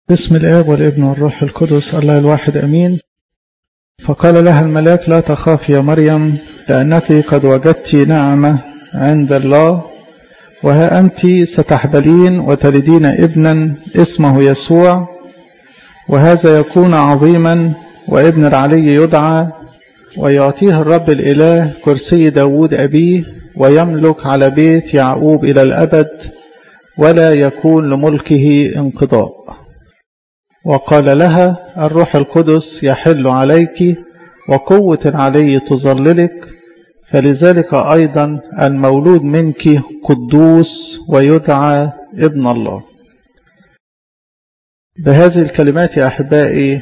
بسم الآب والابن والروح القدس الله الواحد أمين فقال لها الملاك لا تخاف يا مريم لأنك قد وجدت نعمة عند الله وها أنت ستحبلين وتلدين ابنا اسمه يسوع وهذا يكون عظيما وابن العلي يدعى ويعطيه الرب الإله كرسي داود أبيه ويملك على بيت يعقوب إلى الأبد ولا يكون لملكه انقضاء وقال لها الروح القدس يحل عليك وقوة العلي تظللك فلذلك أيضا المولود منك قدوس ويدعى ابن الله بهذه الكلمات يا أحبائي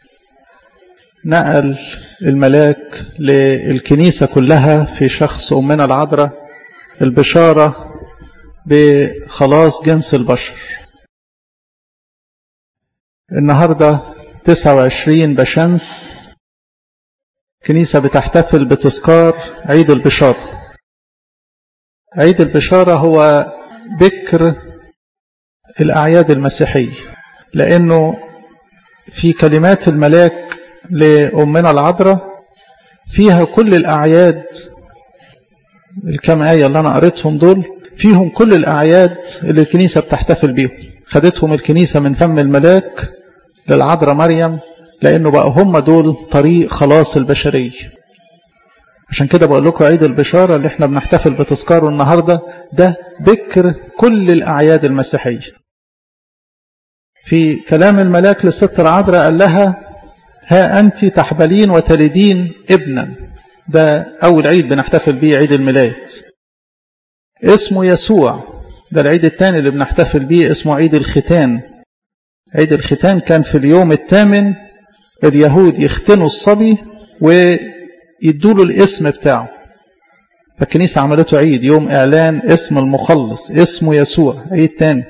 نقل الملاك للكنيسة كلها في شخص أمنا العذراء البشارة بخلاص جنس البشر النهاردة 29 بشمس كنيسة بتحتفل بتذكار عيد البشارة عيد البشارة هو بكر الأعياد المسيحية لأنه في كلمات الملاك لأمنا العذراء فيها كل الأعياد الكام آية اللي أنا قريتهم دول فيهم كل الأعياد اللي الكنيسة بتحتفل بيهم خدتهم الكنيسة من فم الملاك للعذراء مريم لأنه بقى هم دول طريق خلاص البشرية عشان كده بقول لكم عيد البشارة اللي احنا بنحتفل بتذكاره النهاردة ده بكر كل الأعياد المسيحية في كلام الملاك للست العذراء قال لها ها أنت تحبلين وتلدين ابنا ده أول عيد بنحتفل بيه عيد الميلاد اسمه يسوع ده العيد الثاني اللي بنحتفل بيه اسمه عيد الختان عيد الختان كان في اليوم الثامن اليهود يختنوا الصبي ويدوا له الاسم بتاعه فالكنيسة عملته عيد يوم إعلان اسم المخلص اسمه يسوع عيد تاني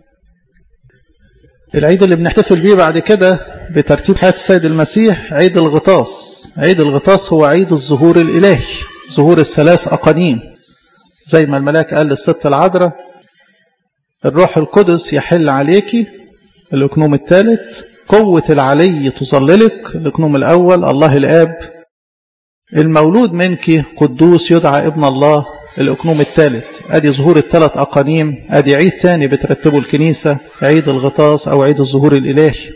العيد اللي بنحتفل بيه بعد كده بترتيب حياة السيد المسيح عيد الغطاس عيد الغطاس هو عيد الظهور الإلهي ظهور الثلاث أقانيم زي ما الملاك قال للست العذراء الروح القدس يحل عليكي الأكنوم الثالث قوة العلي تظللك الأكنوم الأول الله الآب المولود منك قدوس يدعى ابن الله الأكنوم الثالث أدي ظهور الثلاث أقانيم أدي عيد تاني بترتبه الكنيسة عيد الغطاس أو عيد الظهور الإلهي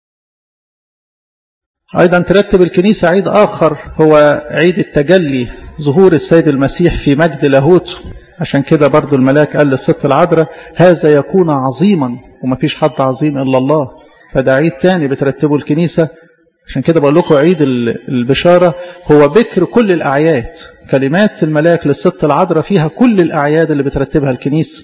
أيضا ترتب الكنيسة عيد آخر هو عيد التجلي ظهور السيد المسيح في مجد لاهوته عشان كده برضو الملاك قال للست العذراء هذا يكون عظيما وما فيش حد عظيم إلا الله فده عيد تاني بترتبه الكنيسة عشان كده بقول لكم عيد البشارة هو بكر كل الأعياد كلمات الملاك للست العذراء فيها كل الأعياد اللي بترتبها الكنيسة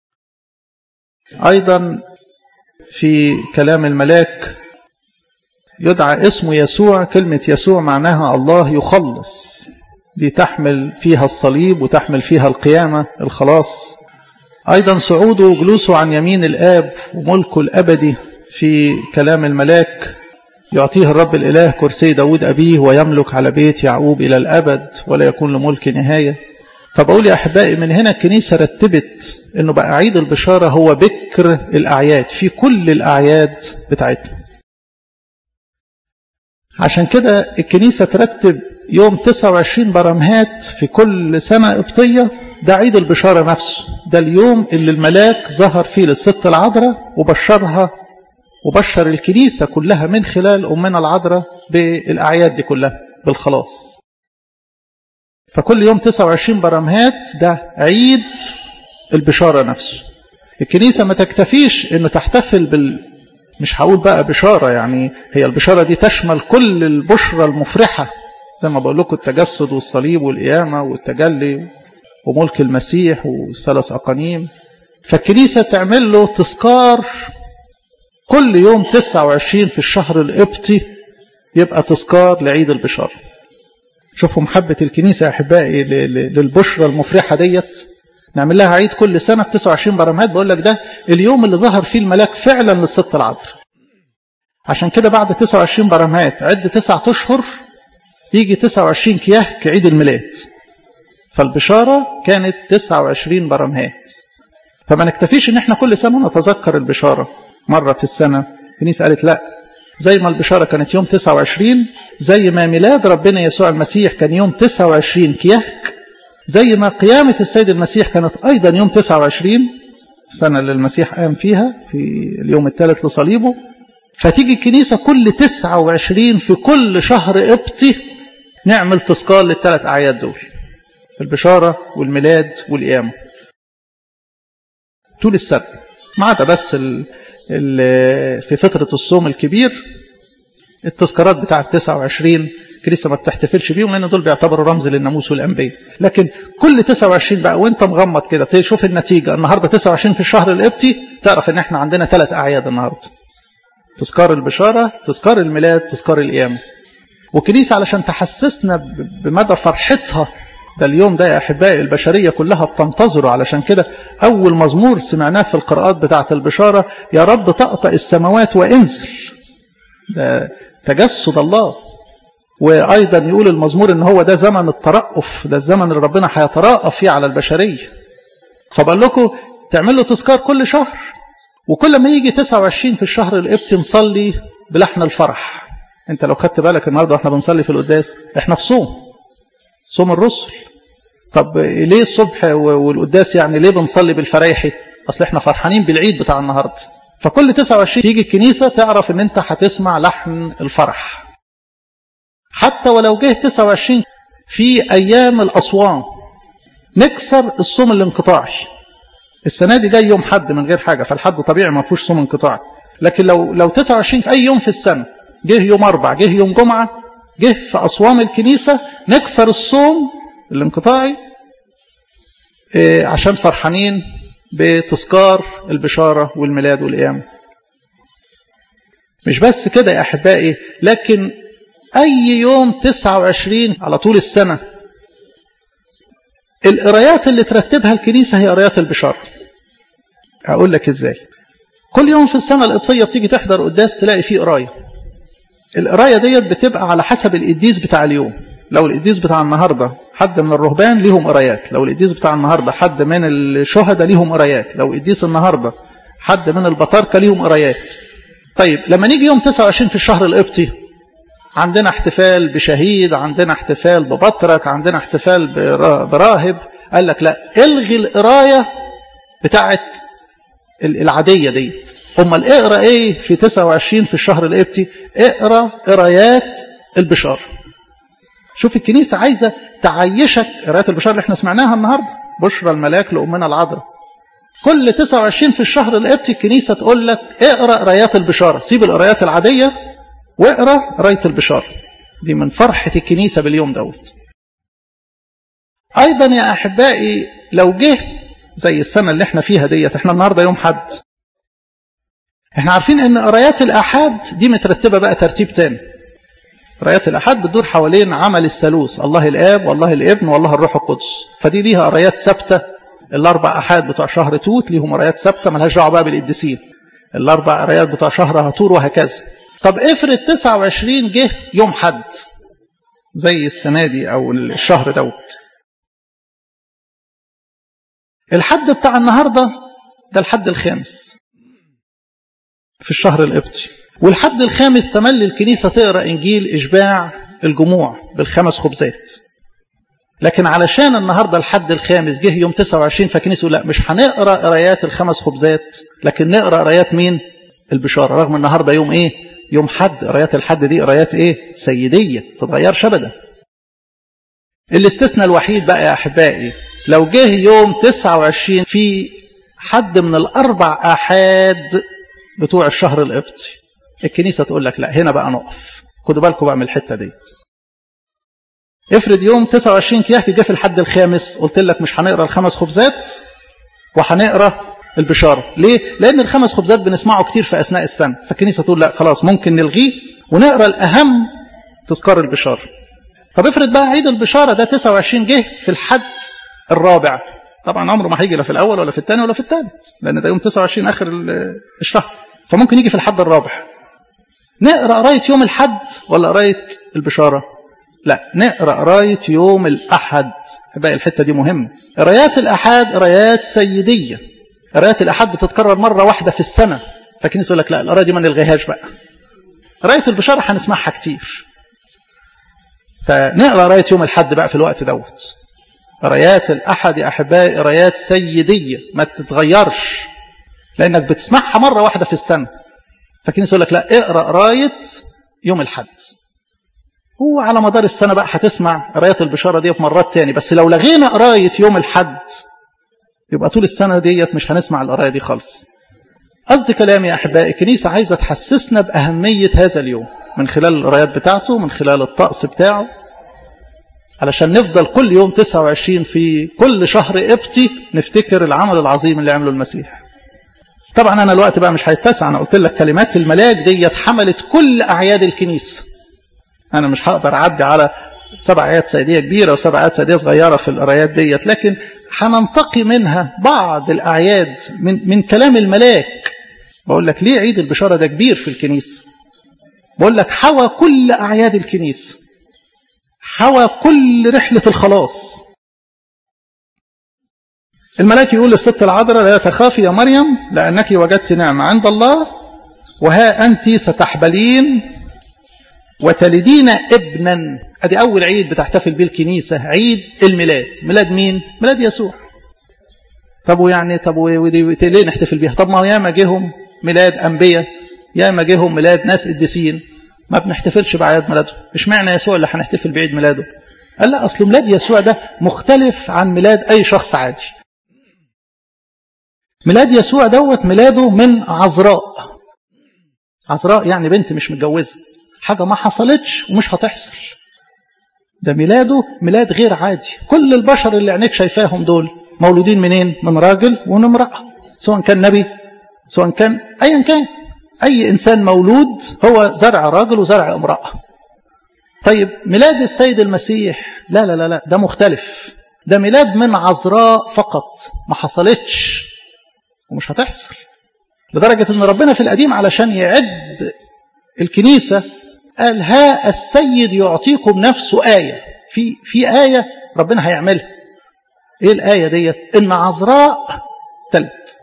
أيضا في كلام الملاك يدعى اسمه يسوع كلمة يسوع معناها الله يخلص دي تحمل فيها الصليب وتحمل فيها القيامة الخلاص أيضا صعوده وجلوسه عن يمين الآب وملكه الأبدي في كلام الملاك يعطيه الرب الإله كرسي داود أبيه ويملك على بيت يعقوب إلى الأبد ولا يكون لملك نهاية فبقول يا أحبائي من هنا الكنيسة رتبت أنه بقى عيد البشارة هو بكر الأعياد في كل الأعياد بتاعتنا عشان كده الكنيسة ترتب يوم 29 برمهات في كل سنة قبطية ده عيد البشارة نفسه ده اليوم اللي الملاك ظهر فيه للست العذراء وبشرها وبشر الكنيسة كلها من خلال أمنا العذراء بالأعياد دي كلها بالخلاص فكل يوم 29 برمهات ده عيد البشارة نفسه الكنيسة ما تكتفيش انه تحتفل بال مش هقول بقى بشارة يعني هي البشارة دي تشمل كل البشرة المفرحة زي ما بقول لكم التجسد والصليب والقيامة والتجلي وملك المسيح والثلاث أقانيم فالكنيسة تعمل له تذكار كل يوم 29 في الشهر القبطي يبقى تذكار لعيد البشارة شوفوا محبة الكنيسة يا أحبائي للبشرة المفرحة ديت نعمل لها عيد كل سنة في 29 برمهات بقول لك ده اليوم اللي ظهر فيه الملاك فعلا للست العذراء عشان كده بعد 29 برمهات عد تسعة أشهر يجي 29 كياه كعيد الميلاد فالبشارة كانت 29 برمهات فما نكتفيش ان احنا كل سنة نتذكر البشارة مرة في السنة الكنيسة قالت لا زي ما البشارة كانت يوم 29 زي ما ميلاد ربنا يسوع المسيح كان يوم 29 كيهك زي ما قيامة السيد المسيح كانت أيضا يوم 29 السنة اللي المسيح قام فيها في اليوم الثالث لصليبه فتيجي الكنيسة كل 29 في كل شهر قبطي نعمل تذكار للثلاث أعياد دول البشارة والميلاد والقيامة طول السنة ما عدا بس ال ال في فترة الصوم الكبير التذكارات بتاعة 29 الكنيسة ما بتحتفلش بيهم لأن دول بيعتبروا رمز للناموس والأنبياء لكن كل 29 بقى وانت مغمض كده تشوف النتيجة النهاردة 29 في الشهر القبطي تعرف ان احنا عندنا ثلاث أعياد النهاردة تذكار البشارة تذكار الميلاد تذكار القيامة وكنيسة علشان تحسسنا بمدى فرحتها ده اليوم ده يا أحبائي البشرية كلها بتنتظره علشان كده أول مزمور سمعناه في القراءات بتاعة البشارة يا رب طأطأ السماوات وانزل ده تجسد الله وأيضا يقول المزمور إن هو ده زمن الترأف ده الزمن اللي ربنا هيترأف فيه على البشرية فبقول لكم تعملوا تذكار كل شهر وكل ما يجي 29 في الشهر القبطي نصلي بلحن الفرح انت لو خدت بالك النهارده واحنا بنصلي في القداس احنا في صوم صوم الرسل طب ليه الصبح والقداس يعني ليه بنصلي بالفرايحي اصل احنا فرحانين بالعيد بتاع النهارده فكل 29 تيجي الكنيسه تعرف ان انت هتسمع لحن الفرح حتى ولو جه 29 في ايام الاصوام نكسر الصوم الانقطاعي السنه دي جاي يوم حد من غير حاجه فالحد طبيعي ما فيهوش صوم انقطاعي لكن لو لو 29 في اي يوم في السنه جه يوم اربع جه يوم جمعه جه في اصوام الكنيسه نكسر الصوم الانقطاعي إيه عشان فرحانين بتذكار البشاره والميلاد والقيامه مش بس كده يا احبائي لكن اي يوم 29 على طول السنه القرايات اللي ترتبها الكنيسة هي قرايات البشارة أقول لك إزاي كل يوم في السنة القبطية بتيجي تحضر قداس تلاقي فيه قراية القراية ديت بتبقى على حسب القديس بتاع اليوم لو القديس بتاع النهاردة حد من الرهبان ليهم قرايات لو القديس بتاع النهاردة حد من الشهداء ليهم قرايات لو القديس النهاردة حد من البطاركة ليهم قرايات طيب لما نيجي يوم 29 في الشهر القبطي عندنا احتفال بشهيد عندنا احتفال ببطرك عندنا احتفال براهب قال لك لا الغي القراية بتاعت العادية ديت امال اقرا ايه في 29 في الشهر القبطي اقرا قرايات البشار شوف الكنيسة عايزة تعيشك قرايات البشار اللي احنا سمعناها النهاردة بشرى الملاك لأمنا العذراء كل 29 في الشهر القبطي الكنيسة تقول لك اقرا قرايات البشارة سيب القرايات العادية واقرا قرايه البشار دي من فرحه الكنيسه باليوم دوت ايضا يا احبائي لو جه زي السنه اللي احنا فيها ديت احنا النهارده يوم حد احنا عارفين ان قرايات الاحاد دي مترتبه بقى ترتيب تاني قرايات الاحاد بتدور حوالين عمل الثالوث الله الاب والله الابن والله الروح القدس فدي ليها قرايات ثابته الاربع احاد بتوع شهر توت ليهم قرايات ثابته ملهاش دعوه بقى بالقديسين الاربع قرايات بتوع شهر هاتور وهكذا طب افرض 29 جه يوم حد زي السنة دي أو الشهر دوت الحد بتاع النهاردة ده الحد الخامس في الشهر القبطي والحد الخامس تملي الكنيسة تقرأ إنجيل إشباع الجموع بالخمس خبزات لكن علشان النهاردة الحد الخامس جه يوم 29 فالكنيسة لا مش هنقرأ قرايات الخمس خبزات لكن نقرأ قرايات مين البشارة رغم النهاردة يوم ايه يوم حد قرايات الحد دي قرايات ايه سيدية تتغيرش ابدا الاستثناء الوحيد بقى يا احبائي لو جه يوم 29 في حد من الاربع احاد بتوع الشهر القبطي الكنيسة تقول لك لا هنا بقى نقف خدوا بالكم بقى من الحتة ديت افرض يوم 29 كياك جه في الحد الخامس قلت لك مش هنقرا الخمس خبزات وهنقرا البشارة ليه؟ لأن الخمس خبزات بنسمعه كتير في أثناء السنة فالكنيسة تقول لا خلاص ممكن نلغيه ونقرأ الأهم تذكار البشارة طب افرض بقى عيد البشارة ده 29 جه في الحد الرابع طبعا عمره ما هيجي لا في الأول ولا في الثاني ولا في الثالث لأن ده يوم 29 آخر الشهر فممكن يجي في الحد الرابع نقرأ قراية يوم الحد ولا قراية البشارة لا نقرأ قراية يوم الأحد باقي الحتة دي مهمة قرايات الأحد قرايات سيدية قرايات الأحد بتتكرر مرة واحدة في السنة فكنيسة يقول لك لا القراية دي ما نلغيهاش بقى قراية البشارة هنسمعها كتير فنقرا قراية يوم الحد بقى في الوقت دوت قرايات الأحد يا أحبائي قرايات سيدية ما تتغيرش لأنك بتسمعها مرة واحدة في السنة فكنيسة يقول لك لا اقرا قراية يوم الحد هو على مدار السنة بقى هتسمع قراية البشارة دي في مرات تاني بس لو لغينا قراية يوم الحد يبقى طول السنة ديت مش هنسمع القراية دي خالص قصد كلامي يا أحبائي الكنيسة عايزة تحسسنا بأهمية هذا اليوم من خلال القرايات بتاعته من خلال الطقس بتاعه علشان نفضل كل يوم 29 في كل شهر قبطي نفتكر العمل العظيم اللي عمله المسيح طبعا أنا الوقت بقى مش هيتسع أنا قلت لك كلمات الملاك ديت حملت كل أعياد الكنيسة أنا مش هقدر أعدي على سبع آيات سيدية كبيرة وسبع آيات سيدية صغيرة في القرايات ديت لكن هننتقي منها بعض الأعياد من, من كلام الملاك بقول لك ليه عيد البشارة ده كبير في الكنيسة بقول لك حوى كل أعياد الكنيسة حوى كل رحلة الخلاص الملاك يقول للست العذراء لا تخافي يا مريم لأنك وجدت نعمة عند الله وها أنت ستحبلين وتلدين ابنا ادي اول عيد بتحتفل بيه الكنيسه عيد الميلاد ميلاد مين ميلاد يسوع طب ويعني طب ودي ليه نحتفل بيها طب ما هو ياما جيهم ميلاد انبياء ياما جيهم ميلاد ناس قديسين ما بنحتفلش باعياد ميلادهم اشمعنى يسوع اللي هنحتفل بعيد ميلاده قال لا اصل ميلاد يسوع ده مختلف عن ميلاد اي شخص عادي ميلاد يسوع دوت ميلاده من عذراء عذراء يعني بنت مش متجوزه حاجة ما حصلتش ومش هتحصل ده ميلاده ميلاد غير عادي كل البشر اللي عينيك شايفاهم دول مولودين منين من راجل ومن امرأة سواء كان نبي سواء كان أيا كان أي إنسان مولود هو زرع راجل وزرع امرأة طيب ميلاد السيد المسيح لا لا لا لا ده مختلف ده ميلاد من عذراء فقط ما حصلتش ومش هتحصل لدرجة أن ربنا في القديم علشان يعد الكنيسة قال ها السيد يعطيكم نفسه آية في في آية ربنا هيعملها ايه الآية ديت ان عذراء تلت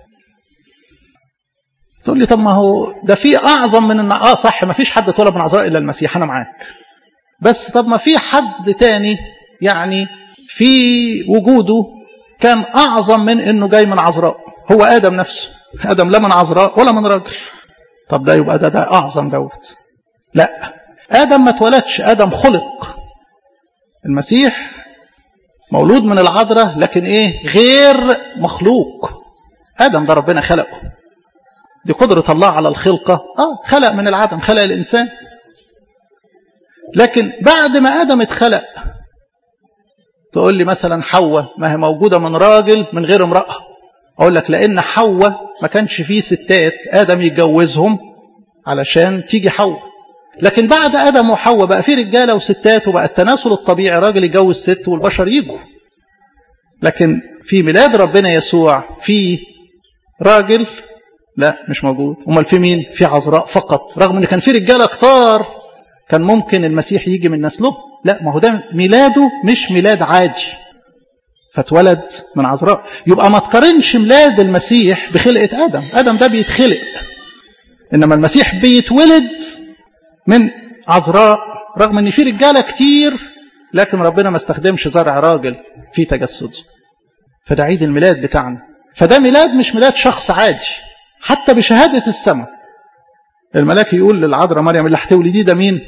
تقول لي طب ما هو ده في اعظم من ان اه صح ما فيش حد اتولد من عذراء الا المسيح انا معاك بس طب ما في حد تاني يعني في وجوده كان اعظم من انه جاي من عذراء هو ادم نفسه ادم لا من عذراء ولا من راجل طب ده يبقى ده ده اعظم دوت لا ادم ما اتولدش ادم خلق المسيح مولود من العذراء لكن ايه غير مخلوق ادم ده ربنا خلقه دي قدرة الله على الخلقة اه خلق من العدم خلق الانسان لكن بعد ما ادم اتخلق تقول لي مثلا حواء ما هي موجودة من راجل من غير امرأة اقول لك لان حواء ما كانش فيه ستات ادم يتجوزهم علشان تيجي حواء لكن بعد ادم وحواء بقى في رجاله وستات وبقى التناسل الطبيعي راجل يتجوز ست والبشر يجوا لكن في ميلاد ربنا يسوع في راجل لا مش موجود امال في مين في عذراء فقط رغم ان كان في رجاله كتار كان ممكن المسيح يجي من نسله لا ما هو ده ميلاده مش ميلاد عادي فاتولد من عذراء يبقى ما تقارنش ميلاد المسيح بخلقه ادم ادم ده بيتخلق انما المسيح بيتولد من عذراء رغم ان في رجاله كتير لكن ربنا ما استخدمش زرع راجل في تجسده فده عيد الميلاد بتاعنا فده ميلاد مش ميلاد شخص عادي حتى بشهاده السماء الملاك يقول للعذراء مريم اللي هتولديه ده مين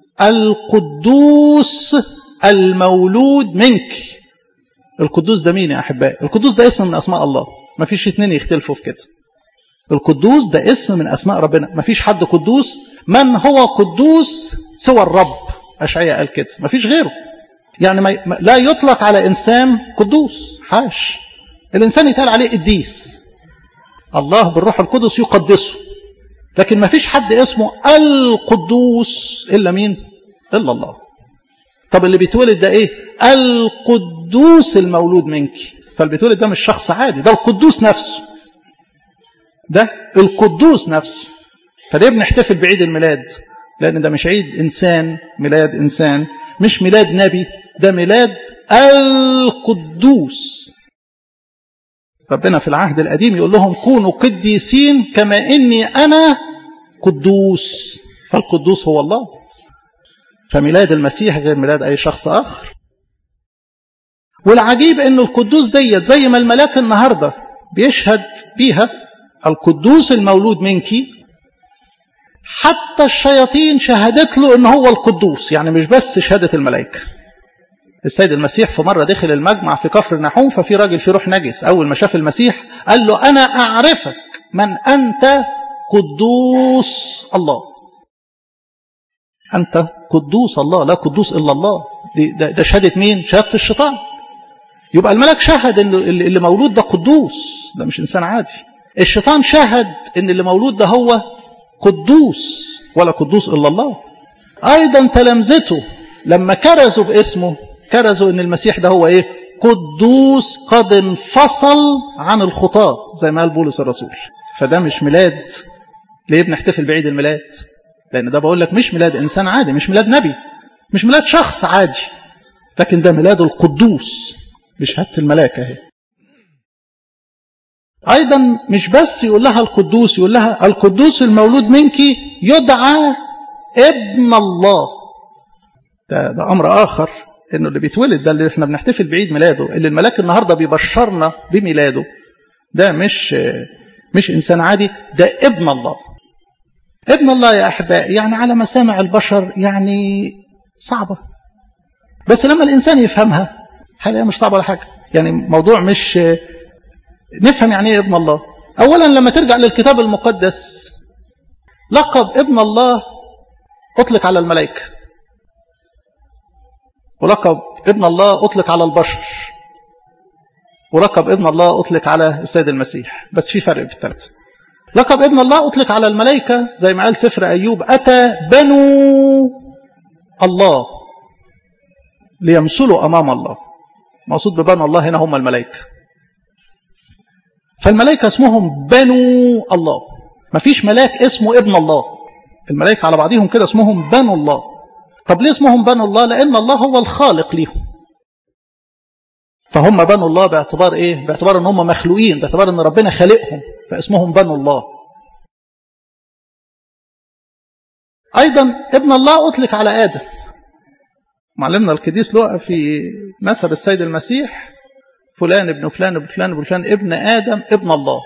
القدوس المولود منك القدوس ده مين يا احبائي القدوس ده اسم من اسماء الله ما فيش اتنين يختلفوا في كده القدوس ده اسم من اسماء ربنا ما فيش حد قدوس من هو قدوس سوى الرب اشعياء قال كده ما فيش غيره يعني ما لا يطلق على انسان قدوس حاش الانسان يتقال عليه قديس الله بالروح القدس يقدسه لكن ما فيش حد اسمه القدوس الا مين الا الله طب اللي بيتولد ده ايه القدوس المولود منك فالبيتولد ده مش شخص عادي ده القدوس نفسه ده القدوس نفسه فليه بنحتفل بعيد الميلاد لان ده مش عيد انسان ميلاد انسان مش ميلاد نبي ده ميلاد القدوس ربنا في العهد القديم يقول لهم كونوا قديسين كما إني أنا قدوس فالقدوس هو الله فميلاد المسيح غير ميلاد أي شخص آخر والعجيب أنه القدوس ديت زي ما الملاك النهاردة بيشهد بيها القدوس المولود منك حتى الشياطين شهدت له ان هو القدوس يعني مش بس شهادة الملائكة السيد المسيح في مرة دخل المجمع في كفر النحوم ففي راجل في روح نجس أول ما شاف المسيح قال له أنا أعرفك من أنت قدوس الله أنت قدوس الله لا قدوس إلا الله دي ده, ده شهادة مين؟ شهادة الشيطان يبقى الملك شهد ان اللي مولود ده قدوس ده مش انسان عادي الشيطان شهد ان اللي مولود ده هو قدوس ولا قدوس الا الله ايضا تلامذته لما كرزوا باسمه كرزوا ان المسيح ده هو ايه قدوس قد انفصل عن الخطاة زي ما قال بولس الرسول فده مش ميلاد ليه بنحتفل بعيد الميلاد لان ده بقول لك مش ميلاد انسان عادي مش ميلاد نبي مش ميلاد شخص عادي لكن ده ميلاد القدوس بشهادة الملاك اهي أيضا مش بس يقول لها القدوس يقول لها القدوس المولود منك يدعى ابن الله ده, ده أمر آخر إنه اللي بيتولد ده اللي احنا بنحتفل بعيد ميلاده اللي الملاك النهاردة بيبشرنا بميلاده ده مش مش إنسان عادي ده ابن الله ابن الله يا أحبائي يعني على مسامع البشر يعني صعبة بس لما الإنسان يفهمها هلاقيها مش صعبة ولا حاجة يعني موضوع مش نفهم يعني ايه ابن الله اولا لما ترجع للكتاب المقدس لقب ابن الله اطلق على الملائكه ولقب ابن الله اطلق على البشر ولقب ابن الله اطلق على السيد المسيح بس في فرق في الثلاثه لقب ابن الله اطلق على الملائكه زي ما قال سفر ايوب اتى بنو الله ليمثلوا امام الله مقصود ببنو الله هنا هم الملائكه فالملائكة اسمهم بنو الله ما فيش ملاك اسمه ابن الله الملائكة على بعضهم كده اسمهم بنو الله طب ليه اسمهم بنو الله لأن الله هو الخالق ليهم فهم بنو الله باعتبار ايه باعتبار ان هم مخلوقين باعتبار ان ربنا خالقهم فاسمهم بنو الله ايضا ابن الله اطلق على ادم معلمنا القديس لقى في نسب السيد المسيح فلان ابن فلان ابن فلان ابن فلان ابن آدم ابن الله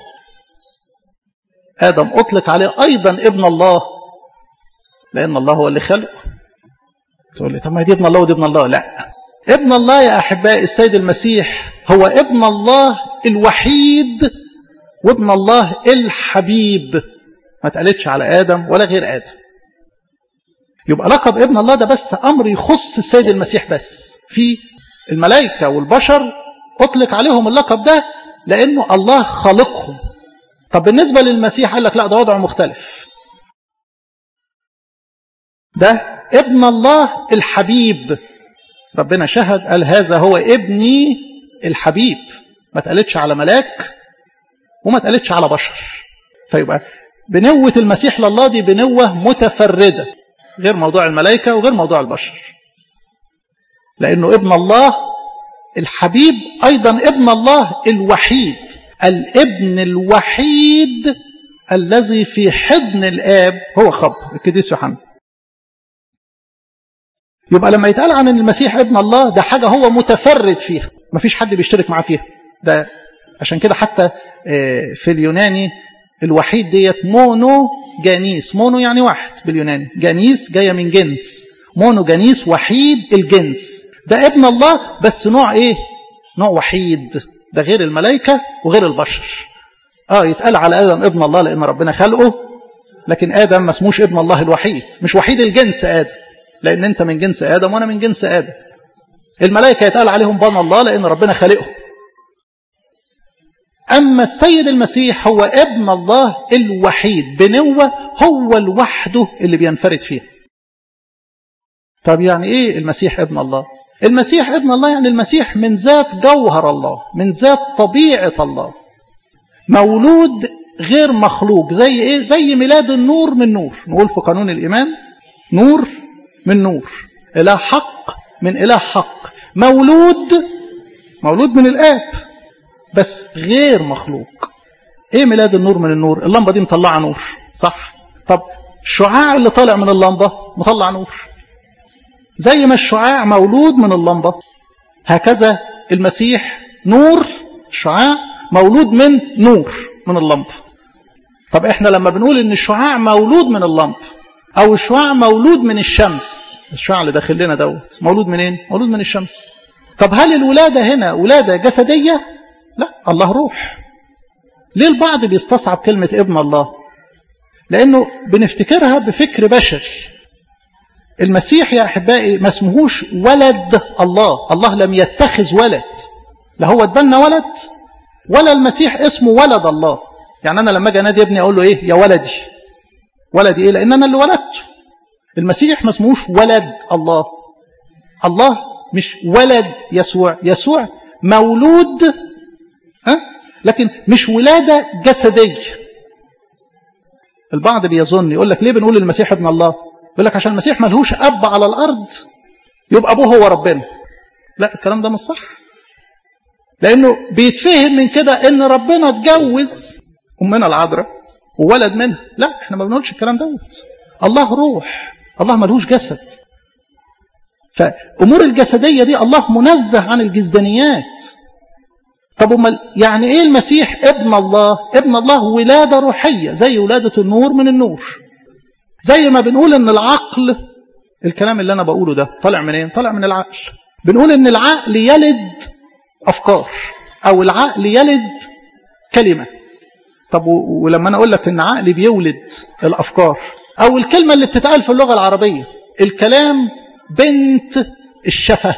آدم أطلق عليه أيضا ابن الله لأن الله هو اللي خلقه تقول لي طب ما دي ابن الله ودي ابن الله لا ابن الله يا أحبائي السيد المسيح هو ابن الله الوحيد وابن الله الحبيب ما تقلتش على آدم ولا غير آدم يبقى لقب ابن الله ده بس أمر يخص السيد المسيح بس في الملائكة والبشر أطلق عليهم اللقب ده لأنه الله خالقهم طب بالنسبة للمسيح قال لك لا ده وضع مختلف ده ابن الله الحبيب ربنا شهد قال هذا هو ابني الحبيب ما تقالتش على ملاك وما تقالتش على بشر فيبقى بنوة المسيح لله دي بنوة متفردة غير موضوع الملائكة وغير موضوع البشر لأنه ابن الله الحبيب أيضا ابن الله الوحيد الابن الوحيد الذي في حضن الآب هو خبر القديس يوحنا يبقى لما يتقال عن المسيح ابن الله ده حاجة هو متفرد فيها مفيش حد بيشترك معاه فيها ده عشان كده حتى في اليوناني الوحيد ديت مونو جانيس مونو يعني واحد باليوناني جانيس جاية من جنس مونو جانيس وحيد الجنس ده ابن الله بس نوع ايه نوع وحيد ده غير الملائكة وغير البشر اه يتقال على آدم ابن الله لأن ربنا خلقه لكن آدم ما اسموش ابن الله الوحيد مش وحيد الجنس آدم لأن أنت من جنس آدم وأنا من جنس آدم الملائكة يتقال عليهم بن الله لأن ربنا خلقهم أما السيد المسيح هو ابن الله الوحيد بنوة هو لوحده اللي بينفرد فيها طب يعني إيه المسيح ابن الله المسيح ابن الله يعني المسيح من ذات جوهر الله من ذات طبيعة الله مولود غير مخلوق زي ايه زي ميلاد النور من نور نقول في قانون الإيمان نور من نور إله حق من إله حق مولود مولود من الآب بس غير مخلوق ايه ميلاد النور من النور اللمبة دي مطلعة نور صح طب الشعاع اللي طالع من اللمبة مطلع نور زي ما الشعاع مولود من اللمبة هكذا المسيح نور الشعاع مولود من نور من اللمبة طب احنا لما بنقول ان الشعاع مولود من اللمب او الشعاع مولود من الشمس الشعاع اللي داخل لنا دوت مولود منين مولود من الشمس طب هل الولادة هنا ولادة جسدية لا الله روح ليه البعض بيستصعب كلمة ابن الله لانه بنفتكرها بفكر بشري المسيح يا احبائي ما اسمهوش ولد الله الله لم يتخذ ولد لا هو اتبنى ولد ولا المسيح اسمه ولد الله يعني انا لما اجي انادي ابني اقول له ايه يا ولدي ولدي ايه لان انا اللي ولدته المسيح ما اسمهوش ولد الله الله مش ولد يسوع يسوع مولود ها لكن مش ولاده جسديه البعض بيظن يقول لك ليه بنقول المسيح ابن الله يقول لك عشان المسيح ملهوش اب على الارض يبقى ابوه هو ربنا لا الكلام ده مش صح لانه بيتفهم من كده ان ربنا اتجوز امنا العذراء وولد منها لا احنا ما بنقولش الكلام دوت الله روح الله ملهوش جسد فامور الجسديه دي الله منزه عن الجسدانيات طب امال يعني ايه المسيح ابن الله ابن الله ولاده روحيه زي ولاده النور من النور زي ما بنقول ان العقل الكلام اللي انا بقوله ده طالع منين إيه؟ طالع من العقل بنقول ان العقل يلد افكار او العقل يلد كلمه طب ولما انا اقول لك ان عقلي بيولد الافكار او الكلمه اللي بتتقال في اللغه العربيه الكلام بنت الشفه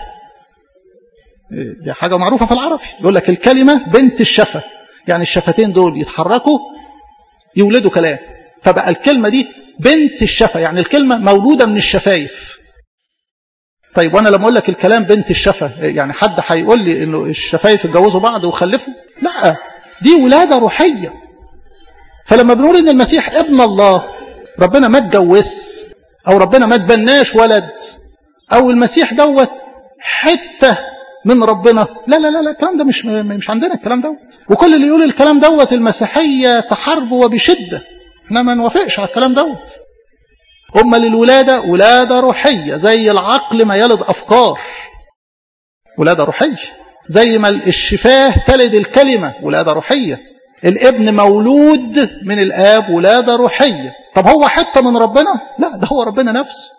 دي حاجه معروفه في العربي يقول لك الكلمه بنت الشفه يعني الشفتين دول يتحركوا يولدوا كلام فبقى الكلمه دي بنت الشفه يعني الكلمه مولوده من الشفايف طيب وانا لما اقول لك الكلام بنت الشفه يعني حد هيقول لي انه الشفايف اتجوزوا بعض وخلفوا لا دي ولاده روحيه فلما بنقول ان المسيح ابن الله ربنا ما اتجوز او ربنا ما تبناش ولد او المسيح دوت حته من ربنا لا لا لا لا الكلام ده مش مش عندنا الكلام دوت وكل اللي يقول الكلام دوت المسيحيه تحاربه وبشده احنا ما نوافقش على الكلام دوت أما للولادة ولادة روحية زي العقل ما يلد أفكار ولادة روحية زي ما الشفاه تلد الكلمة ولادة روحية الابن مولود من الآب ولادة روحية طب هو حتة من ربنا لا ده هو ربنا نفسه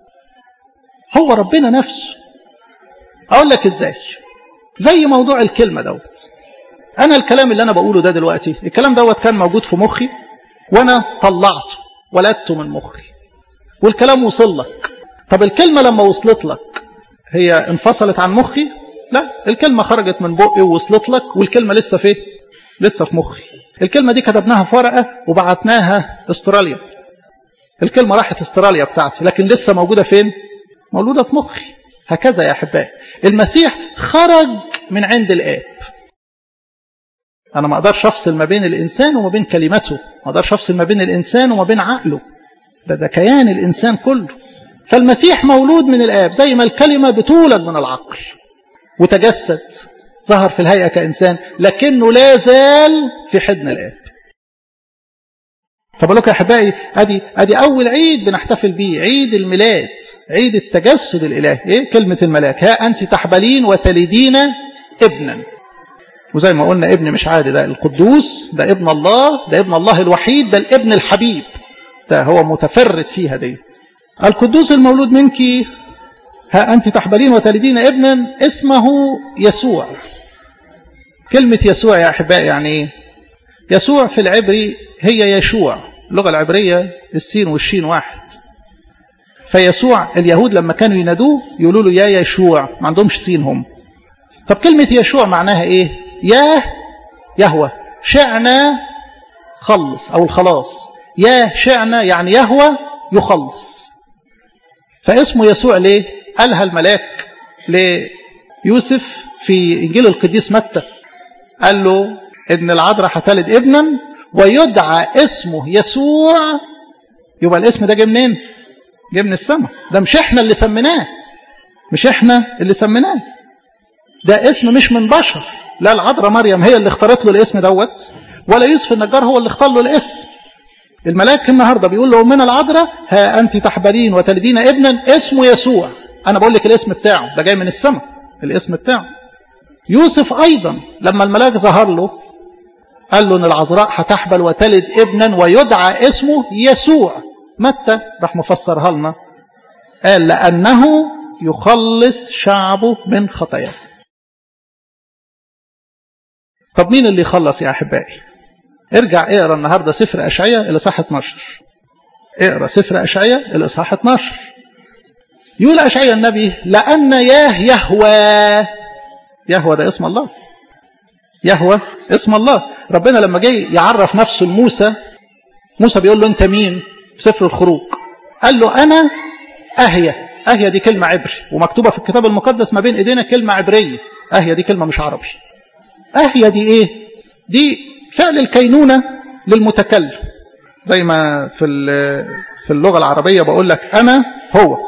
هو ربنا نفسه أقول لك إزاي زي موضوع الكلمة دوت أنا الكلام اللي أنا بقوله ده دلوقتي الكلام دوت كان موجود في مخي وأنا طلعته ولدته من مخي والكلام وصل لك طب الكلمة لما وصلت لك هي انفصلت عن مخي لا الكلمة خرجت من بقي ووصلت لك والكلمة لسه فين لسه في مخي الكلمة دي كتبناها في ورقة وبعتناها استراليا الكلمة راحت استراليا بتاعتي لكن لسه موجودة فين موجودة في مخي هكذا يا أحبائي المسيح خرج من عند الآب أنا ما أقدرش أفصل ما بين الإنسان وما بين كلمته ما أقدرش أفصل ما بين الإنسان وما بين عقله ده ده كيان الإنسان كله فالمسيح مولود من الآب زي ما الكلمة بتولد من العقل وتجسد ظهر في الهيئة كإنسان لكنه لا زال في حضن الآب فبقول لكم يا أحبائي أدي, أدي أول عيد بنحتفل بيه عيد الميلاد عيد التجسد الإلهي إيه كلمة الملاك ها أنت تحبلين وتلدين ابنا وزي ما قلنا ابن مش عادي ده القدوس ده ابن الله ده ابن الله الوحيد ده الابن الحبيب ده هو متفرد فيها ديت القدوس المولود منك ها أنت تحبلين وتلدين ابنا اسمه يسوع كلمة يسوع يا أحبائي يعني إيه يسوع في العبري هي يشوع اللغة العبرية السين والشين واحد فيسوع اليهود لما كانوا ينادوه يقولوا له يا يشوع ما عندهمش سين هم طب كلمة يشوع معناها إيه يا يهوى شعنا خلص أو الخلاص يا شعنا يعني يهوى يخلص فاسمه يسوع ليه قالها الملاك ليوسف في إنجيل القديس متى قال له إن العذراء هتلد ابنا ويدعى اسمه يسوع يبقى الاسم ده جه منين؟ جه من السماء ده مش احنا اللي سميناه مش احنا اللي سميناه ده اسم مش من بشر لا العذراء مريم هي اللي اختارت له الاسم دوت ولا يوسف النجار هو اللي اختار له الاسم الملاك النهارده بيقول له من العذراء ها انت تحبلين وتلدين ابنا اسمه يسوع انا بقول لك الاسم بتاعه ده جاي من السماء الاسم بتاعه يوسف ايضا لما الملاك ظهر له قال له ان العذراء هتحبل وتلد ابنا ويدعى اسمه يسوع متى راح مفسرها لنا قال لانه يخلص شعبه من خطاياه طب مين اللي يخلص يا احبائي ارجع اقرا النهارده سفر اشعياء الاصحاح 12 اقرا سفر اشعياء الاصحاح 12 يقول اشعياء النبي لان ياه يهوى يهوى ده اسم الله يهوى اسم الله ربنا لما جاي يعرف نفسه لموسى موسى بيقول له انت مين في سفر الخروج قال له انا اهيا اهيا دي كلمه عبري ومكتوبه في الكتاب المقدس ما بين ايدينا كلمه عبريه اهيا دي كلمه مش عربي اهيا دي ايه دي فعل الكينونه للمتكلم زي ما في في اللغه العربيه بقول لك انا هو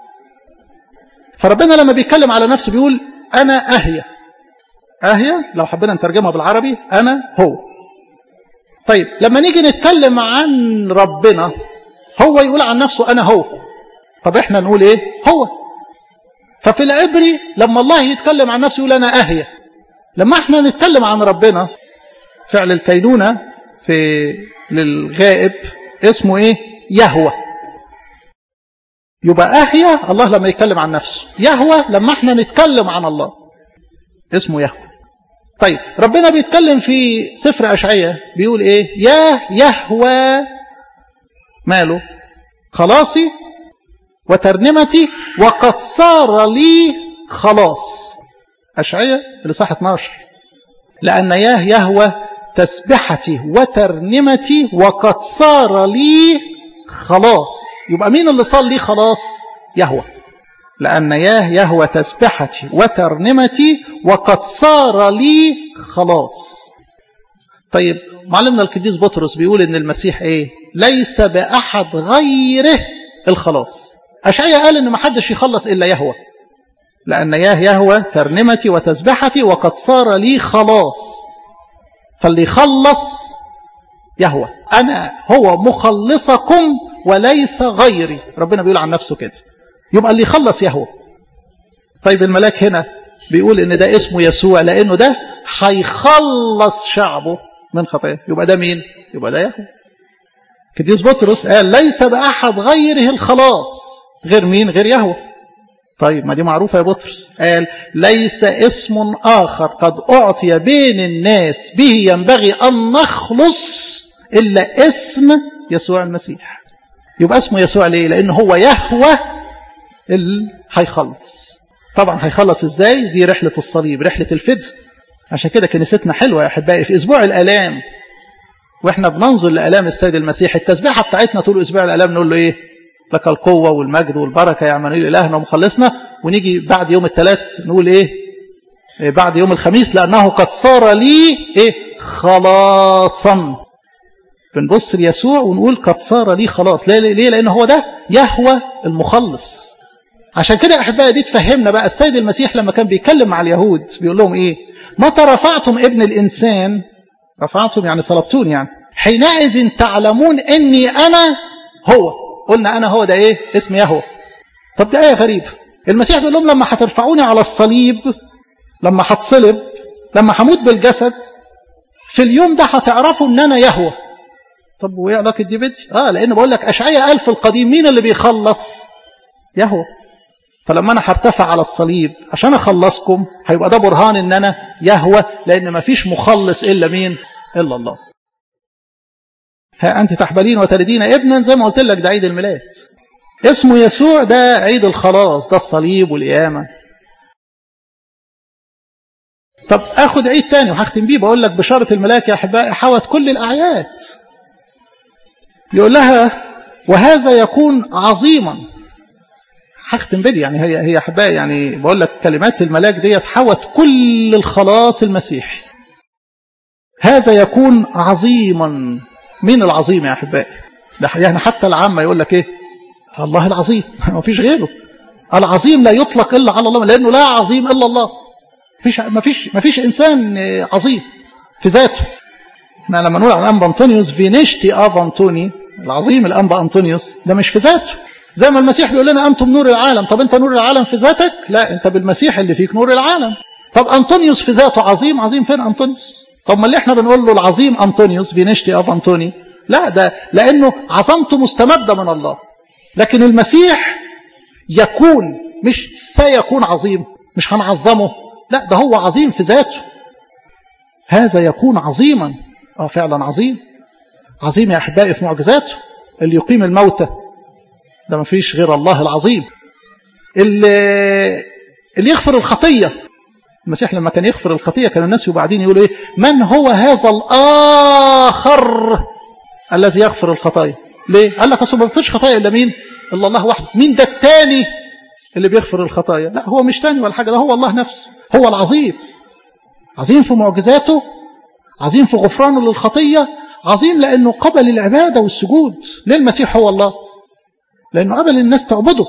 فربنا لما بيتكلم على نفسه بيقول انا اهيا اهيا لو حبينا نترجمها بالعربي انا هو طيب لما نيجي نتكلم عن ربنا هو يقول عن نفسه انا هو طب احنا نقول ايه هو ففي العبري لما الله يتكلم عن نفسه يقول انا اهيا لما احنا نتكلم عن ربنا فعل الكينونه في للغائب اسمه ايه يهوى يبقى اهيا الله لما يتكلم عن نفسه يهوى لما احنا نتكلم عن الله اسمه يهوى طيب ربنا بيتكلم في سفر اشعياء بيقول ايه يا يهوى ماله خلاصي وترنمتي وقد صار لي خلاص اشعياء الاصحاح 12 لان ياه يهوى تسبحتي وترنمتي وقد صار لي خلاص يبقى مين اللي صار لي خلاص يهوى لأن ياه يهوى تسبحتي وترنمتي وقد صار لي خلاص طيب معلمنا القديس بطرس بيقول ان المسيح ايه ليس بأحد غيره الخلاص أشعيا قال ان ما حدش يخلص إلا يهوى لأن ياه يهوى ترنمتي وتسبحتي وقد صار لي خلاص فاللي يخلص يهوى أنا هو مخلصكم وليس غيري ربنا بيقول عن نفسه كده يبقى اللي يخلص يهوى طيب الملاك هنا بيقول ان ده اسمه يسوع لانه ده هيخلص شعبه من خطاياه يبقى ده مين يبقى ده يهوى قديس بطرس قال ليس باحد غيره الخلاص غير مين غير يهوى طيب ما دي معروفه يا بطرس قال ليس اسم اخر قد اعطي بين الناس به ينبغي ان نخلص الا اسم يسوع المسيح يبقى اسمه يسوع ليه لان هو يهوى اللي هيخلص طبعا هيخلص ازاي دي رحلة الصليب رحلة الفدء عشان كده كنيستنا حلوة يا أحبائي في أسبوع الآلام وإحنا بننظر لآلام السيد المسيح التسبيحة بتاعتنا طول أسبوع الآلام نقول له إيه لك القوة والمجد والبركة يا عمانويل إلهنا ومخلصنا ونيجي بعد يوم الثلاث نقول إيه بعد يوم الخميس لأنه قد صار لي إيه خلاصا بنبص ليسوع ونقول قد صار لي خلاص ليه ليه لأن هو ده يهوى المخلص عشان كده يا احبائي دي تفهمنا بقى السيد المسيح لما كان بيتكلم مع اليهود بيقول لهم ايه متى رفعتم ابن الانسان رفعتم يعني صلبتون يعني حينئذ تعلمون اني انا هو قلنا انا هو ده ايه اسم يهوه طب ده ايه غريب المسيح بيقول لهم لما هترفعوني على الصليب لما هتصلب لما هموت بالجسد في اليوم ده هتعرفوا ان انا يهوه طب وايه علاقه دي بدي اه لان بقول لك اشعياء قال في القديم مين اللي بيخلص يهوه فلما انا هرتفع على الصليب عشان اخلصكم هيبقى ده برهان ان انا يهوى لان ما فيش مخلص الا مين الا الله ها انت تحبلين وتلدين ابنا زي ما قلت لك ده عيد الميلاد اسمه يسوع ده عيد الخلاص ده الصليب والقيامه طب اخد عيد تاني وهختم بيه بقول لك بشاره الملاك يا احبائي حوت كل الاعياد يقول لها وهذا يكون عظيما هختم بدي يعني هي هي احبائي يعني بقول لك كلمات الملاك ديت حوت كل الخلاص المسيحي هذا يكون عظيما مين العظيم يا احبائي ده يعني حتى العامه يقول لك ايه الله العظيم ما فيش غيره العظيم لا يطلق الا على الله لانه لا عظيم الا الله مفيش مفيش مفيش انسان عظيم في ذاته احنا لما نقول عن الانبا انطونيوس فينيشتي اف انطوني العظيم الانبا انطونيوس ده مش في ذاته زي ما المسيح بيقول لنا انتم نور العالم طب انت نور العالم في ذاتك لا انت بالمسيح اللي فيك نور العالم طب انطونيوس في ذاته عظيم عظيم فين انطونيوس طب ما اللي احنا بنقول له العظيم انطونيوس فينيشتي اف انطوني لا ده لانه عظمته مستمده من الله لكن المسيح يكون مش سيكون عظيم مش هنعظمه لا ده هو عظيم في ذاته هذا يكون عظيما اه فعلا عظيم عظيم يا احبائي في معجزاته اللي يقيم الموتى ده ما فيش غير الله العظيم اللي, اللي يغفر الخطيه المسيح لما كان يغفر الخطيه كانوا الناس يبعدين يقولوا ايه من هو هذا الاخر الذي يغفر الخطايا ليه قال لك اصل ما فيش خطايا الا مين الا الله وحده مين ده الثاني اللي بيغفر الخطايا لا هو مش تاني ولا حاجه ده هو الله نفسه هو العظيم عظيم في معجزاته عظيم في غفرانه للخطيه عظيم لانه قبل العباده والسجود ليه المسيح هو الله لانه قبل الناس تعبده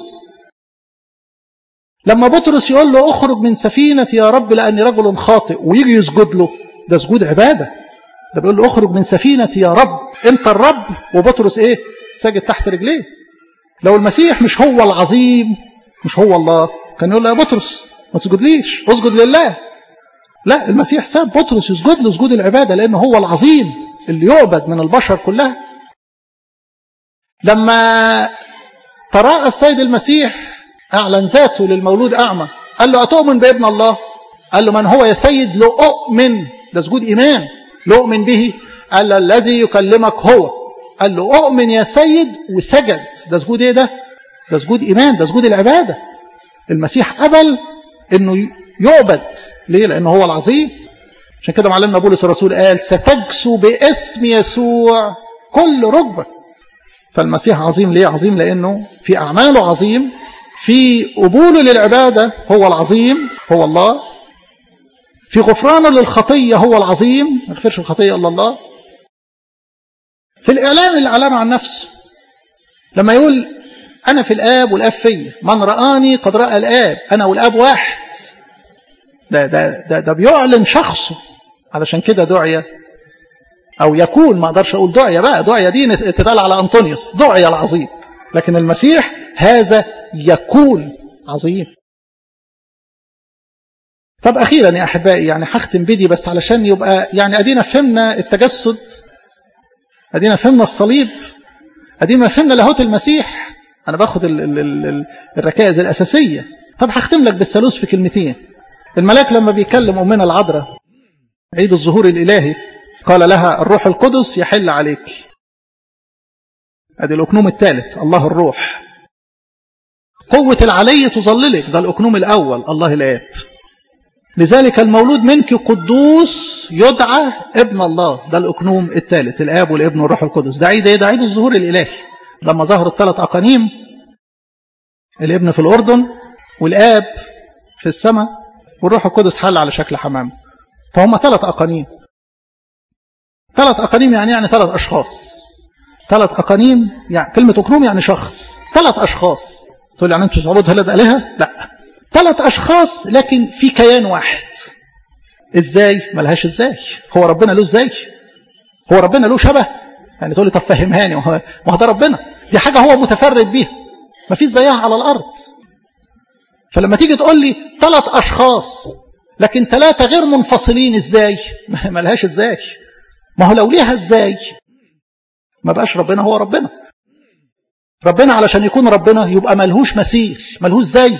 لما بطرس يقول له اخرج من سفينتي يا رب لاني رجل خاطئ ويجي يسجد له ده سجود عباده ده بيقول له اخرج من سفينتي يا رب انت الرب وبطرس ايه ساجد تحت رجليه لو المسيح مش هو العظيم مش هو الله كان يقول له يا بطرس ما تسجدليش اسجد لله لا المسيح ساب بطرس يسجد له سجود العباده لانه هو العظيم اللي يعبد من البشر كلها لما تراءى السيد المسيح اعلن ذاته للمولود اعمى قال له اتؤمن بابن الله قال له من هو يا سيد لأؤمن ده سجود ايمان لأؤمن به قال له الذي يكلمك هو قال له أؤمن يا سيد وسجد ده سجود ايه ده ده سجود ايمان ده سجود العباده المسيح قبل انه يعبد ليه لانه هو العظيم عشان كده معلمنا بولس الرسول قال ستجسو باسم يسوع كل ركبه فالمسيح عظيم ليه عظيم لانه في اعماله عظيم في قبوله للعباده هو العظيم هو الله في غفرانه للخطيه هو العظيم ما يغفرش الخطيه الا الله في الاعلان اللي اعلنه عن نفسه لما يقول انا في الاب والاب فيا من رآني قد رأى الاب انا والاب واحد ده ده ده, ده بيعلن شخصه علشان كده دعية او يكون ما اقدرش اقول دعية بقى دعية دي تدل على انطونيوس دعية العظيم لكن المسيح هذا يكون عظيم طب اخيرا يا احبائي يعني هختم بدي بس علشان يبقى يعني ادينا فهمنا التجسد ادينا فهمنا الصليب ادينا فهمنا لاهوت المسيح انا باخد ال ال ال الركائز الاساسيه طب هختم لك بالثالوث في كلمتين الملاك لما بيكلم امنا العذراء عيد الظهور الالهي قال لها الروح القدس يحل عليك ادي الاكنوم الثالث الله الروح قوة العلي تظللك ده الاكنوم الاول الله الاب لذلك المولود منك قدوس يدعى ابن الله ده الاكنوم الثالث الاب والابن والروح القدس ده عيد ايه ده عيد الظهور الالهي لما ظهر الثلاث أقانيم الابن في الأردن والآب في السماء والروح القدس حل على شكل حمام فهم ثلاث أقانيم ثلاث أقانيم يعني يعني ثلاث أشخاص ثلاث أقانيم يعني كلمة أقنوم يعني شخص ثلاث أشخاص تقول يعني أنتوا تعبدوا ثلاث آلهة؟ لا ثلاث أشخاص لكن في كيان واحد إزاي؟ ملهاش إزاي هو ربنا له إزاي هو ربنا له شبه يعني تقول لي طب فهمهاني ما هو ده ربنا دي حاجة هو متفرد بيها ما فيش زيها على الأرض فلما تيجي تقول لي ثلاث أشخاص لكن ثلاثة غير منفصلين إزاي ما لهاش إزاي ما هو لو ليها إزاي ما بقاش ربنا هو ربنا ربنا علشان يكون ربنا يبقى ملهوش مثيل ملهوش زي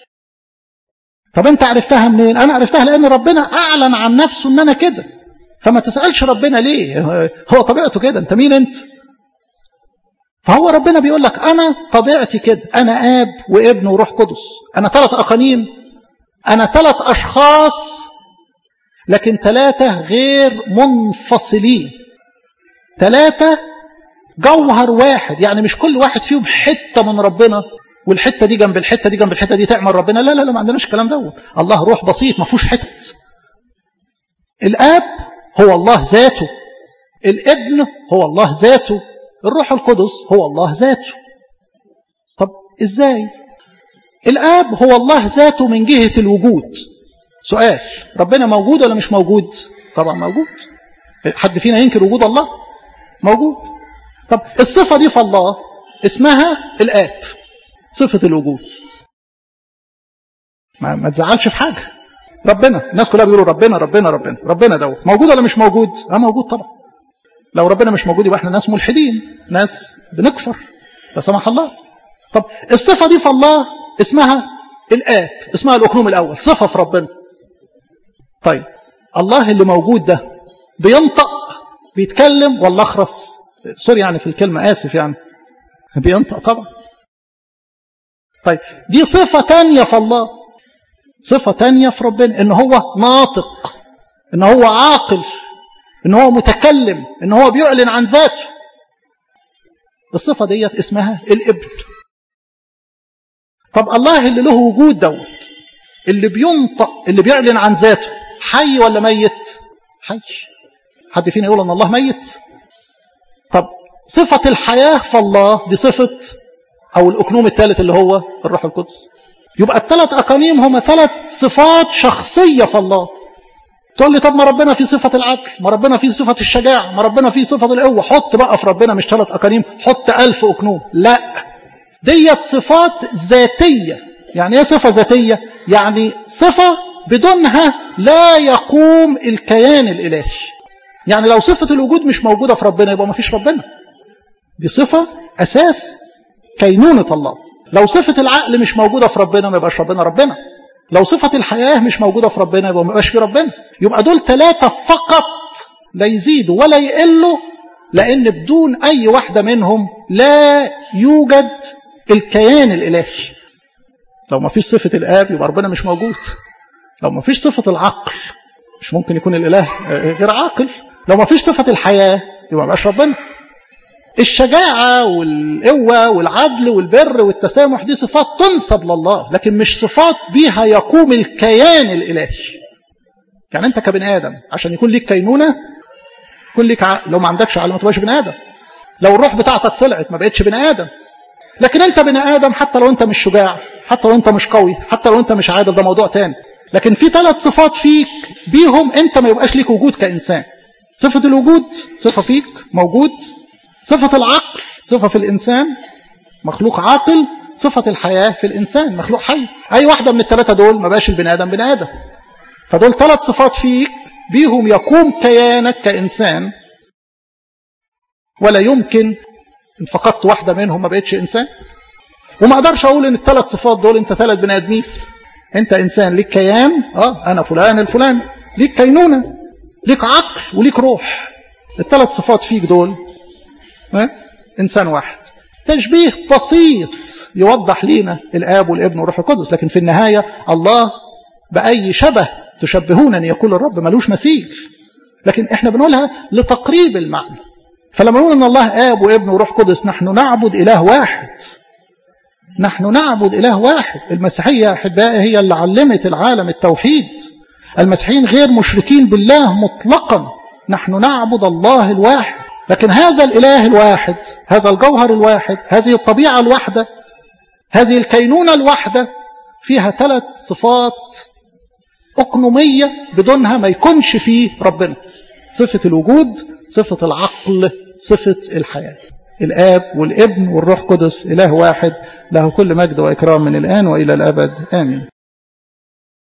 طب انت عرفتها منين انا عرفتها لان ربنا اعلن عن نفسه ان انا كده فما تسألش ربنا ليه هو طبيعته كده انت مين انت فهو ربنا بيقول لك انا طبيعتي كده انا اب وابن وروح قدس انا ثلاث اقانيم انا ثلاث اشخاص لكن ثلاثة غير منفصلين ثلاثة جوهر واحد يعني مش كل واحد فيهم حتة من ربنا والحتة دي جنب الحتة دي جنب الحتة دي تعمل ربنا لا لا لا ما عندناش الكلام دوت الله روح بسيط ما فيهوش حتت الاب هو الله ذاته الابن هو الله ذاته الروح القدس هو الله ذاته طب ازاي الاب هو الله ذاته من جهة الوجود سؤال ربنا موجود ولا مش موجود طبعا موجود حد فينا ينكر وجود الله موجود طب الصفة دي في الله اسمها الآب صفة الوجود ما, ما تزعلش في حاجة ربنا الناس كلها بيقولوا ربنا ربنا ربنا ربنا دوت موجود ولا مش موجود اه موجود طبعا لو ربنا مش موجود يبقى احنا ناس ملحدين ناس بنكفر لا سمح الله طب الصفة دي في الله اسمها الآب اسمها الأكنوم الأول صفة في ربنا طيب الله اللي موجود ده بينطق بيتكلم ولا اخرس سوري يعني في الكلمة آسف يعني بينطق طبعا طيب دي صفة تانية في الله صفة تانية في ربنا ان هو ناطق ان هو عاقل ان هو متكلم ان هو بيعلن عن ذاته الصفة ديت اسمها الابن طب الله اللي له وجود دوت اللي بينطق اللي بيعلن عن ذاته حي ولا ميت حي حد فينا يقول ان الله ميت طب صفة الحياة في الله دي صفة او الاكنوم الثالث اللي هو الروح القدس يبقى الثلاث اقانيم هما ثلاث صفات شخصية في الله تقول لي طب ما ربنا في صفة العدل ما ربنا في صفة الشجاعة ما ربنا في صفة القوة حط بقى في ربنا مش ثلاث أقانيم حط ألف أكنوم لا ديت صفات ذاتية يعني ايه صفة ذاتية يعني صفة بدونها لا يقوم الكيان الإلهي يعني لو صفة الوجود مش موجودة في ربنا يبقى ما فيش ربنا دي صفة أساس كينونة الله لو صفة العقل مش موجودة في ربنا ما يبقاش ربنا ربنا لو صفة الحياة مش موجودة في ربنا يبقى ما يبقاش في ربنا يبقى دول ثلاثة فقط لا يزيدوا ولا يقلوا لأن بدون أي واحدة منهم لا يوجد الكيان الإلهي لو ما فيش صفة الآب يبقى ربنا مش موجود لو ما فيش صفة العقل مش ممكن يكون الإله غير عاقل لو ما فيش صفة الحياة يبقى ما ربنا الشجاعة والقوة والعدل والبر والتسامح دي صفات تنسب لله لكن مش صفات بيها يقوم الكيان الإلهي يعني أنت كبني آدم عشان يكون ليك كينونة يكون ليك عقل لو ما عندكش عقل ما تبقاش بني آدم لو الروح بتاعتك طلعت ما بقتش بني آدم لكن أنت بني آدم حتى لو أنت مش شجاع حتى لو أنت مش قوي حتى لو أنت مش عادل ده موضوع تاني لكن في ثلاث صفات فيك بيهم أنت ما يبقاش ليك وجود كإنسان صفة الوجود صفة فيك موجود صفة العقل صفة في الإنسان مخلوق عاقل صفة الحياة في الإنسان مخلوق حي أي واحدة من الثلاثة دول ما بقاش البني آدم بني آدم فدول ثلاث صفات فيك بيهم يقوم كيانك كإنسان ولا يمكن إن فقدت واحدة منهم ما بقتش إنسان وما أقدرش أقول إن الثلاث صفات دول أنت ثلاث بني آدمين أنت إنسان ليك كيان آه أنا فلان الفلان ليك كينونة ليك عقل وليك روح الثلاث صفات فيك دول ها؟ إنسان واحد تشبيه بسيط يوضح لنا الآب والابن والروح القدس لكن في النهاية الله بأي شبه تشبهونني يقول الرب ملوش مثيل لكن احنا بنقولها لتقريب المعنى فلما نقول ان الله آب وابن وروح قدس نحن نعبد إله واحد نحن نعبد إله واحد المسيحية أحبائي هي اللي علمت العالم التوحيد المسيحيين غير مشركين بالله مطلقا نحن نعبد الله الواحد لكن هذا الإله الواحد هذا الجوهر الواحد هذه الطبيعة الواحدة هذه الكينونة الواحدة فيها ثلاث صفات أقنومية بدونها ما يكونش فيه ربنا صفة الوجود صفة العقل صفة الحياة الآب والابن والروح قدس إله واحد له كل مجد وإكرام من الآن وإلى الأبد آمين